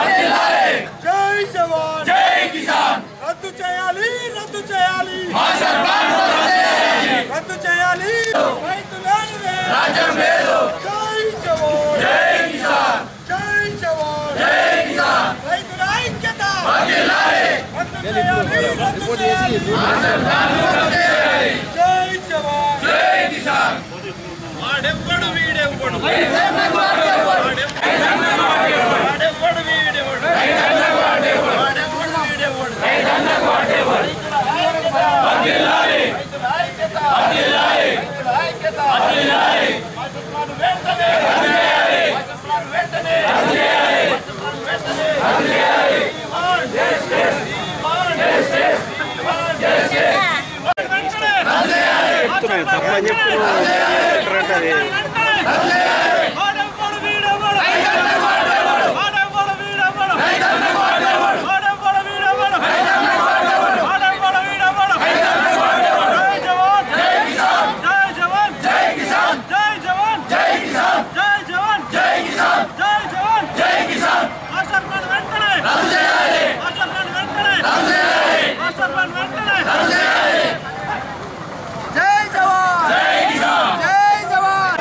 జై జవాన్ జై కిసాన్ రద్దు చేయాలి రద్దు చేయాలి మాస్టర్ ప్లాన్ రద్దు చేయాలి. రద్దు చేయాలి రైతు లేనిదే రాజ్యం లేదు జై జవాన్ జై కిసాన్ జై జవాన్ జై కిసాన్ రైతుల ఐక్యత వర్ధిల్లాలి. రద్దు చేయాలి రద్దు చేయాలి మాస్టర్ ప్లాన్ రద్దు చేయాలి. జై జవాన్ జై కిసాన్ వాడెవ్వడు వీడెవ్వడు రైతన్నకు అడ్డేవాడు. వాడెవ్వడు వీడెవ్వడు రైతన్నకు అడ్డేవాడు. వాడెవ్వడు వీడెవ్వడు రైతన్నకు అడ్డేవాడు. వర్ధిల్లాలి. వర్ధిల్లాలి. వర్ధిల్లాలి. వెంటనే రద్దు చేయాలి. వెంటనే రద్దు చేయాలి. రద్దు చేయాలి. రద్దు చేయాలి. రైతన్నకు అడ్డేవాడు. రైతన్నకు అడ్డేవాడు. రైతన్నకు అడ్డేవాడు. రైతన్నకు అడ్డేవాడు. జై కిసాన్ జై కిసాన్ జై కిసాన్ జై కిసాన్ జై కిసాన్ రద్దు చేయాలి. రద్దు చేయాలి. రద్దు చేయాలి. జై జవాన్ జై కిసాన్ జై జవాన్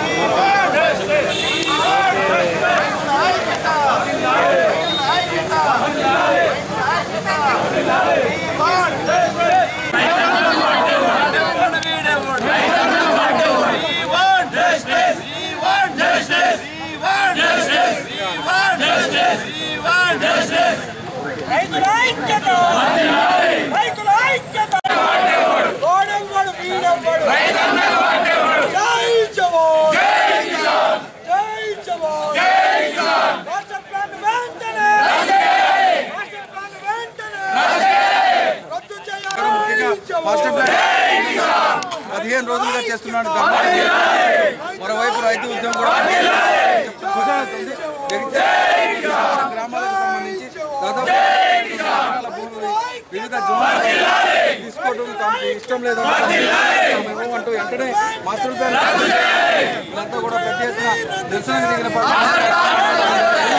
రైతన్నకు అడ్డేవాడు. Justice. Justice. Justice. Justice. Justice. రైతుల ఐక్యత వర్ధిల్లాలి. రైతుల ఐక్యత అడ్డేవాడు. వాడెవ్వడు వీడెవ్వడు రైతన్నకు అడ్డేవాడు. జై జవాన్ జై కిసాన్ జై జవాన్ జై కిసాన్ మాస్టర్ ప్లాన్ వెంటనే రద్దు చేయాలి. మాస్టర్ ప్లాన్ వెంటనే రద్దు చేయాలి. రద్దు చేయాలి మాస్టర్ ప్లాన్ జై కిసాన్ పదిహేను రోజులుగా చేస్తున్నాడు వర్ధిల్లాలి. మరోవైపు రైతు ఉద్యమం కూడా వర్ధిల్లాలి. కొనసాగుతుంది. జగిత్యాల గ్రామాలకు సంబంధించి దాదాపు జై కిసాన్ ఎకరాల భూములు వివిధ జోన్లు వర్ధిల్లాలి. తీసుకోవడం తమకు ఇష్టం లేదు మేము అంటూ వెంటనే మాస్టర్ ప్లాన్ రద్దు చేయాలి. వీళ్ళంతా కూడా పెద్ద ఎత్తున నిరసనకు దిగిన పరిస్థితి.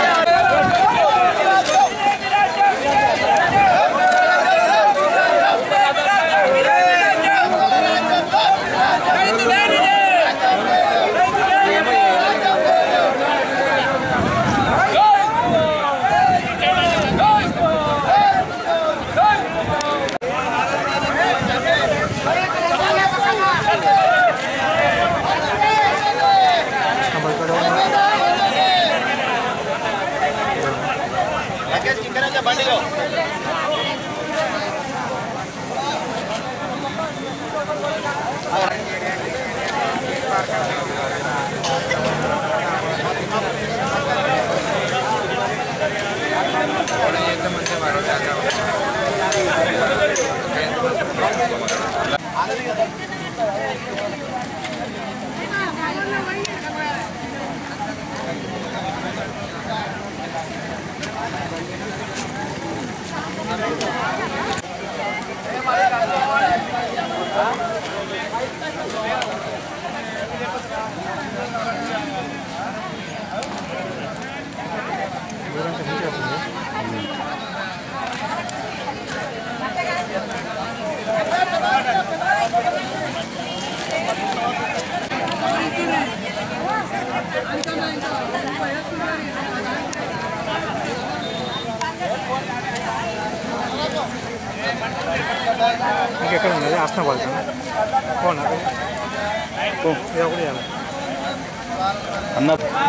ఇంకెక్కడ ఉన్నది ఆసన పడుతుంది పోనా పో ఇది ఒకటి చేయాలి అన్న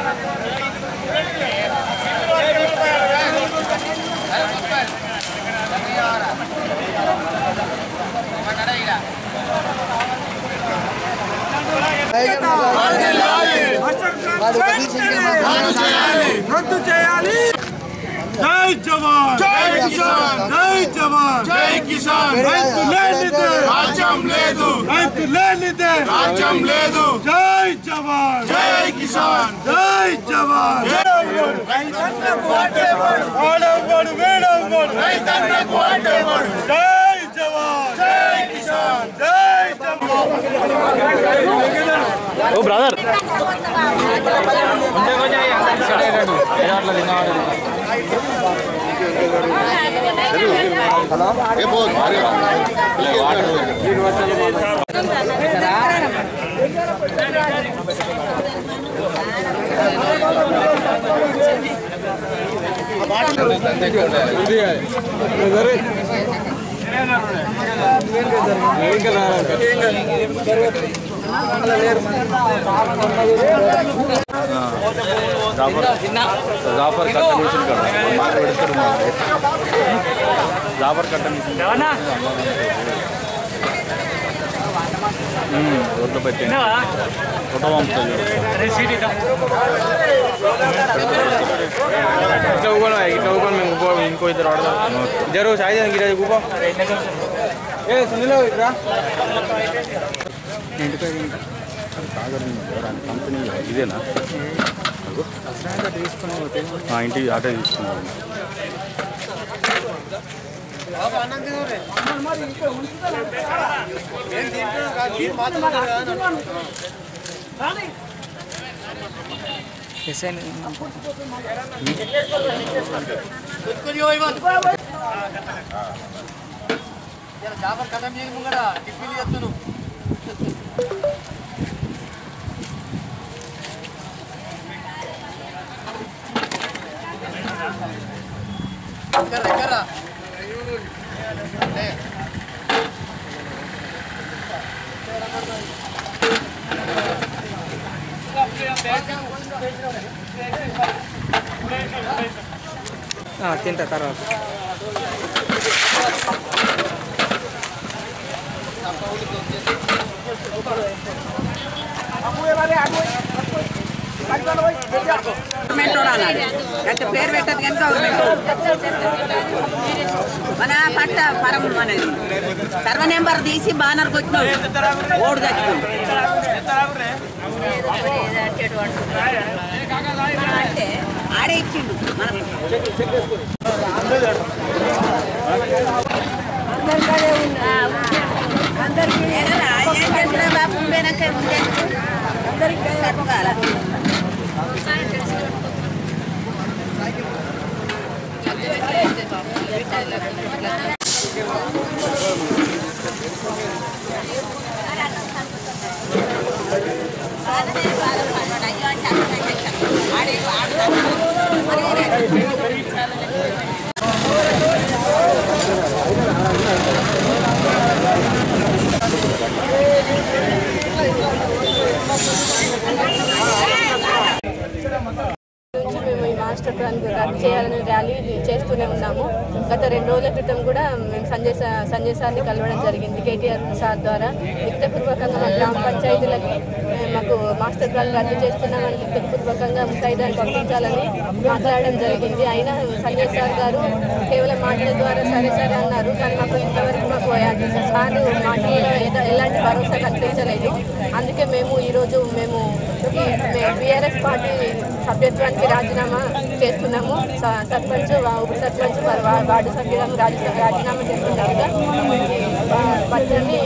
రద్దు చేయాలి జై జవాన్ జై కిసాన్ జై జవాన్ జై కిసాన్ రైతు లేనిదే రాజ్యం లేదు రైతు లేనిదే రాజ్యం లేదు జై జవాన్ జై కిసాన్ జై జవాన్ రైతన్నకు అడ్డేవాడు వాడెవ్వడు వీడెవ్వడు రైతన్నకు అడ్డేవాడు జై జవాన్ జై కిసాన్ జై జవాన్ ఓ బ్రదర్ జాఫర్ కట్ట మిషన్ కాడ మాట పెడతారు జాఫర్ కట్ట మిషన్ రోడ్లో పెట్టి ఫోటో పంపుతుంది ఇట్లా ఊకోను ఇట్లా ఊకోను మేము ఊకో ఇంకో ఇద్దరు వాడదాం ఇద్దరు సాయి గిరాజు ఊకో ఏ సునీలో ఇట్రా కంపెనీ ఇదేనా ఆ, ఇంటికి ఆటో తీసుకున్నాను తింటా తర్వాత గవర్నమెంట్ వాడు అనాలి అయితే పేరు పెట్టదు కానీ గవర్నమెంట్ మన పట్ట పరం అనేది సర్వ నెంబర్ తీసి బానర్ కొట్టినాడు ఓడు తెచ్చినాడు ఆడే ఇచ్చిండు మనకు అందరికీ ఏం చేసినా బాబు పోయినాక అందరికీ తక్కువ నుంచి మేము ఈ మాస్టర్ ప్లాన్ రద్దు చేయాలని ర్యాలీ చేస్తూనే ఉన్నాము గత రెండు రోజుల క్రితం కూడా మేము సంజయ్ సా- సంజయ్ సార్ని కలవడం జరిగింది కేటీఆర్ సార్ ద్వారా లిఖితపూర్వకంగా మా గ్రామ పంచాయతీలకి ఏ, మాకు మాస్టర్ ప్లాన్ రద్దు చేస్తున్నామని లిఖితపూర్వకంగా ముసాయిదాన్ని పంపించాలని మాట్లాడడం జరిగింది అయినా సంజయ్ సార్ గారు కేవలం మాటల ద్వారా సరే సరే అన్నారు కానీ మాకు ఇంతవరకు మాకు సార్ మాటల్లో ఏదో- ఎలాంటి భరోసా కల్పించలేదు అందుకే మేము ఈరోజు మేము బీఆర్ఎస్ పార్టీ సభ్యత్వానికి రాజీనామా చేస్తున్నాము స- సర్పంచ్ వా- ఉప సర్పంచ్ వారి వా- వార్డు సభ్యులను రాజీ రాజీనామా చేస్తున్నారుగా ఈ పత్రాన్ని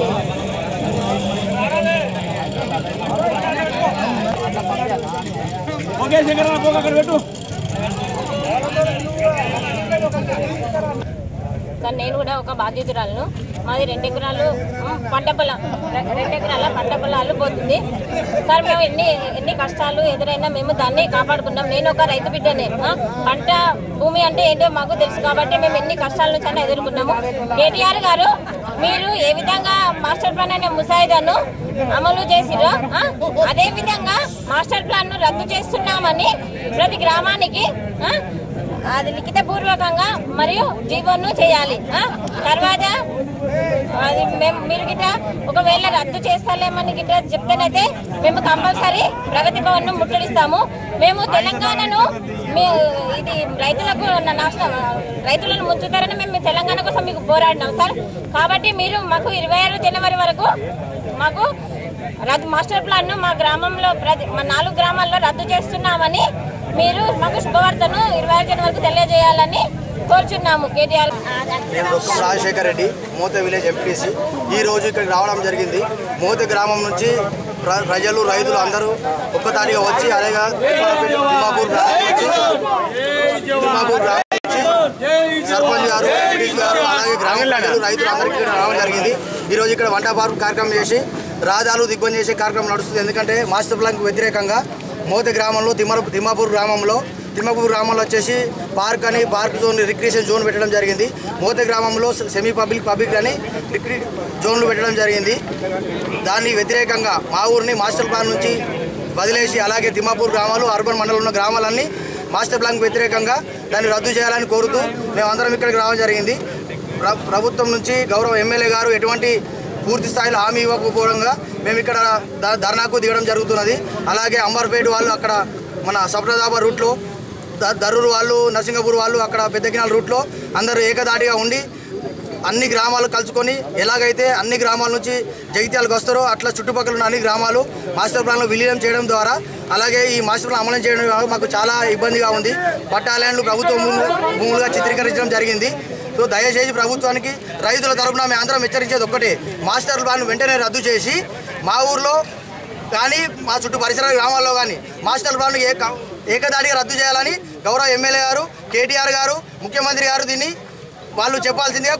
సార్ నేను కూడా ఒక బాధ్యతురాలను మాది రెండు ఎకరాలు ఆ, పంట పొలం రె- రెండు ఎకరాల పంట పొలాలు పోతుంది సార్ మేము ఎన్ని ఎన్ని కష్టాలు ఎదురైనా మేము దాన్ని కాపాడుకున్నాం నేను ఒక రైతు బిడ్డనే ఆ, పంట భూమి అంటే ఏంటో మాకు తెలుసు కాబట్టి మేము ఎన్ని కష్టాల నుంచి అయినా ఎదుర్కొన్నాము కేటీఆర్ గారు మీరు ఏ విధంగా మాస్టర్ ప్లాన్ అనే ముసాయిదాను అమలు చేసిరో ఆ, అదే విధంగా మాస్టర్ ప్లాన్ ను రద్దు చేస్తున్నామని ప్రతి గ్రామానికి ఆ, అది లిఖిత పూర్వకంగా మరియు జీవోను చేయాలి ఆ? తర్వాత అది మేము మీరు గిట్ట ఒకవేళ రద్దు చేస్తాలేమని గిట్ట చెప్తేనైతే మేము కంపల్సరీ ప్రగతి భవన్ ను ముట్టడిస్తాము మేము తెలంగాణను మీ ఇది రైతులకు నా- నాశనం రైతులను ముంచుతారని మేము తెలంగాణ కోసం మీకు పోరాడినాం సార్ కాబట్టి మీరు మాకు ఇరవై ఆరు జనవరి వరకు మాకు రద్దు మాస్టర్ ప్లాన్ ను మా గ్రామంలో ప్రతి మా నాలుగు గ్రామాల్లో రద్దు చేస్తున్నామని మీరు మాకు శుభవార్తను ఇరవై ఆరు జనవరికి తెలియజేయాలని కోరుచున్నాము కేటీఆర్ నేను రొక్కం రాజశేఖర్ రెడ్డి మోత విలేజ్ ఎంపీటీసీ ఈ రోజు ఇక్కడికి రావడం జరిగింది మోత గ్రామం నుంచి ప్ర- ప్రజలు రైతులు అందరూ ఒక్కతాటిగా వచ్చి అలాగే తిమ్మాపూర్ గ్రామం నుంచి తిమ్మాపూర్ గ్రామం నుంచి సర్పంచ్ గారు ఎంపీటీసీ గారు అలాగే గ్రామ ప్రజలు రైతులు అందరికీ ఇక్కడ రావడం జరిగింది ఈ రోజు ఇక్కడ వంట పార్క్ కార్యక్రమం చేసి రాజాలు దిగ్బంధం చేసే కార్యక్రమం నడుస్తుంది ఎందుకంటే మాస్టర్ ప్లాన్కి వ్యతిరేకంగా మోత గ్రామంలో తిమ్మర తిమ్మాపూర్ గ్రామంలో తిమ్మపూర్ గ్రామంలో వచ్చేసి పార్క్ అని పార్క్ జోన్ రిక్రియేషన్ జోన్ పెట్టడం జరిగింది మోత గ్రామంలో సెమీ పబ్లిక్ పబ్లిక్ అని రిక్రి జోన్లు పెట్టడం జరిగింది దానికి వ్యతిరేకంగా మా ఊరిని మాస్టర్ ప్లాన్ నుంచి వదిలేసి అలాగే తిమ్మాపూర్ గ్రామాలు అర్బన్ మండలంలో ఉన్న గ్రామాలన్నీ మాస్టర్ ప్లాన్కి వ్యతిరేకంగా దాన్ని రద్దు చేయాలని కోరుతూ మేమందరం ఇక్కడికి రావడం జరిగింది ప్ర- ప్రభుత్వం నుంచి గౌరవ ఎమ్మెల్యే గారు ఎటువంటి పూర్తి స్థాయిలో హామీ ఇవ్వకపోవడంగా మేము ఇక్కడ ద- ధర్నాకు దిగడం జరుగుతున్నది అలాగే అంబర్పేట వాళ్ళు అక్కడ మన సప్రదాబా రూట్లో ద- దర్రూరు వాళ్ళు నరసింగపూర్ వాళ్ళు అక్కడ పెద్దగినాల రూట్లో అందరూ ఏకదాటిగా ఉండి అన్ని గ్రామాలు కలుసుకొని ఎలాగైతే అన్ని గ్రామాల నుంచి జగిత్యాలకు వస్తారో అట్లా చుట్టుపక్కల ఉన్న అన్ని గ్రామాలు మాస్టర్ ప్లాన్లో విలీనం చేయడం ద్వారా అలాగే ఈ మాస్టర్ ప్లాన్ అమలు చేయడం ద్వారా మాకు చాలా ఇబ్బందిగా ఉంది పట్టాలయాలు ప్రభుత్వ భూములు భూములుగా చిత్రీకరించడం జరిగింది సో దయచేసి ప్రభుత్వానికి రైతుల తరపున మేము అందరం హెచ్చరించేది ఒక్కటే మాస్టర్ ప్లాన్ వెంటనే రద్దు చేసి మా ఊర్లో కానీ మా చుట్టూ పరిసర గ్రామాల్లో కానీ మాస్టర్ ప్లాన్ ఏక ఏకదాటిగా రద్దు చేయాలని గౌరవ ఎమ్మెల్యే గారు కేటీఆర్ గారు ముఖ్యమంత్రి గారు దీన్ని వాళ్ళు చెప్పాల్సిందిగా